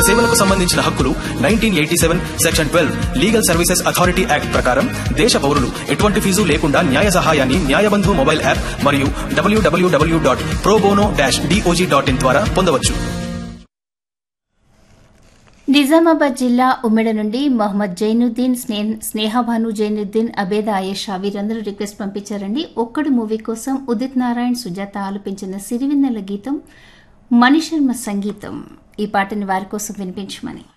సేవలకు సంబంధించిన హక్కులు nineteen eighty seven section twelve legal services authority act ప్రకారం దేశ పౌరులు ఎటువంటి ఫీజు లేకుండా న్యాయ సహాయాన్ని న్యాయబంధు మొబైల్ యాప్ మరియు WWW dot probono dash DOJ dot in ద్వారా పొందవచ్చు నిజామాబాద్ జిల్లా ఉమ్మెడ నుండి మొహమ్మద్ జైనుద్దీన్ స్నే- స్నేహభాను జైనుద్దీన్ అబేద ఆయేషా వీరందరూ రిక్వెస్ట్ పంపించారండి ఒక్కడు మూవీ కోసం ఉదిత్ నారాయణ్ సుజాత ఆలపించిన సిరివెన్నెల గీతం మణిశర్మ సంగీతం ఈ పాటని వారి కోసం వినిపించమని